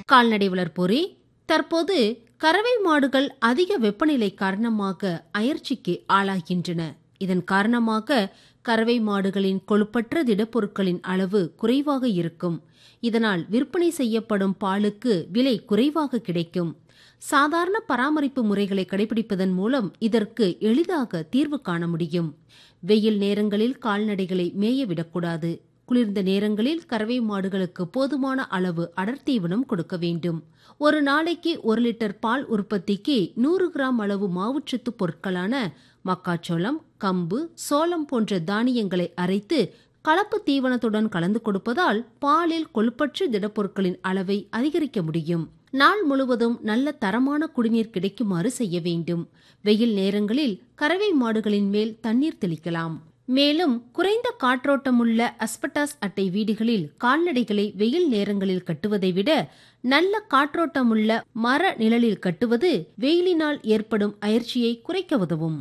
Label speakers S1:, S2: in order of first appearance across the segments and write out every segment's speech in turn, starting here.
S1: கால்நடை வளர்ப்போரே தற்போது கறவை மாடுகள் அதிக வெப்பநிலை காரணமாக அயற்சிக்கு ஆளாகின்றன இதன் காரணமாக கறவை மாடுகளின் கொழுப்பற்ற திடப்பொருட்களின் அளவு குறைவாக இருக்கும் இதனால் விற்பனை செய்யப்படும் பாலுக்கு விலை குறைவாக கிடைக்கும் சாதாரண பராமரிப்பு முறைகளை கடைபிடிப்பதன் மூலம் இதற்கு எளிதாக தீர்வு காண முடியும் வெயில் நேரங்களில் கால்நடைகளை மேய விடக்கூடாது குளிர்ந்த நேரங்களில் கறவை மாடுகளுக்கு போதுமான அளவு அடர்த்தீவனம் கொடுக்க வேண்டும் ஒரு நாளைக்கு ஒரு லிட்டர் பால் உற்பத்திக்கு நூறு கிராம் அளவு மாவுச்சத்து பொருட்களான மக்காச்சோளம் கம்பு சோளம் போன்ற தானியங்களை அரைத்து கலப்பு தீவனத்துடன் கலந்து கொடுப்பதால் பாலில் கொழுப்பற்ற திடப்பொருட்களின் அளவை அதிகரிக்க முடியும் நாள் முழுவதும் நல்ல தரமான குடிநீர் கிடைக்குமாறு செய்ய வேண்டும் வெயில் நேரங்களில் கறவை மாடுகளின் மேல் தண்ணீர் தெளிக்கலாம் மேலும் குறைந்த காற்றோட்டமுள்ள அஸ்பட்டாஸ் அட்டை வீடுகளில் கால்நடைகளை வெயில் நேரங்களில் கட்டுவதை விட நல்ல காற்றோட்டமுள்ள மர நிழலில் கட்டுவது வெயிலினால் ஏற்படும் அயற்சியை குறைக்க உதவும்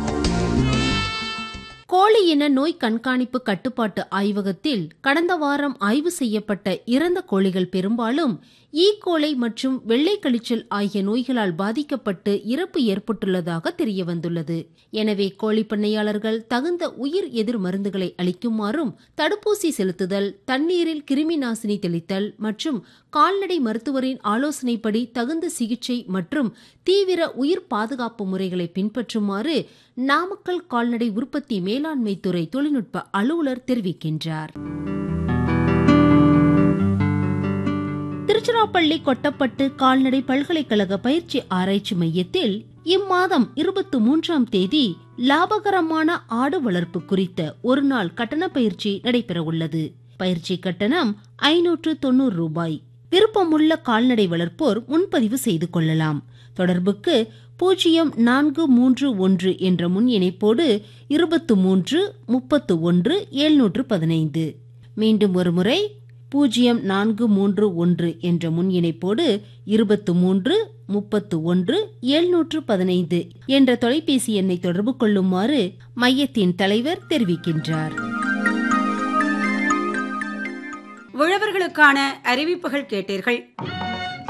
S1: கோழி இன நோய் கண்காணிப்பு கட்டுப்பாட்டு ஆய்வகத்தில் கடந்த வாரம் ஆய்வு செய்யப்பட்ட இறந்த கோழிகள் பெரும்பாலும் ஈ கோலை மற்றும் வெள்ளை கழிச்சல் ஆகிய நோய்களால் பாதிக்கப்பட்டு இறப்பு ஏற்பட்டுள்ளதாக தெரியவந்துள்ளது எனவே கோழி பண்ணையாளர்கள் தகுந்த உயிர் எதிர் மருந்துகளை அளிக்குமாறும் தடுப்பூசி செலுத்துதல் தண்ணீரில் கிருமி நாசினி தெளித்தல் மற்றும் கால்நடை மருத்துவரின் ஆலோசனைப்படி தகுந்த சிகிச்சை மற்றும் தீவிர உயிர் பாதுகாப்பு முறைகளை பின்பற்றுமாறு நாமக்கல் கால்நடை உற்பத்தி மேலாண்மை துறை தொழில்நுட்ப அலுவலர் தெரிவிக்கின்றார் திருச்சிராப்பள்ளி கொட்டப்பட்டு கால்நடை பல்கலைக்கழக பயிற்சி ஆராய்ச்சி மையத்தில் இம்மாதம் இருபத்தி மூன்றாம் தேதி லாபகரமான ஆடு வளர்ப்பு குறித்த ஒரு நாள் கட்டண பயிற்சி நடைபெற உள்ளது பயிற்சி கட்டணம் ஐநூற்று தொண்ணூறு ரூபாய் விருப்பமுள்ள கால்நடை வளர்ப்போர் முன்பதிவு செய்து கொள்ளலாம் தொடர்புக்கு பூஜ்ஜியம் நான்கு மூன்று ஒன்று என்ற முன் இணைப்போடு இருபத்து மூன்று முப்பத்து ஒன்று எழுநூற்று பதினைந்து மீண்டும் ஒருமுறை பூஜ்ஜியம் நான்கு மூன்று ஒன்று என்ற முன் இணைப்போடு இருபத்து மூன்று முப்பத்து ஒன்று எழுநூற்று பதினைந்து என்ற தொலைபேசி எண்ணை தொடர்பு கொள்ளுமாறு மையத்தின் தலைவர் தெரிவிக்கின்றார்
S2: உழவர்களுக்கான அறிவிப்புகள் கேட்டீர்கள்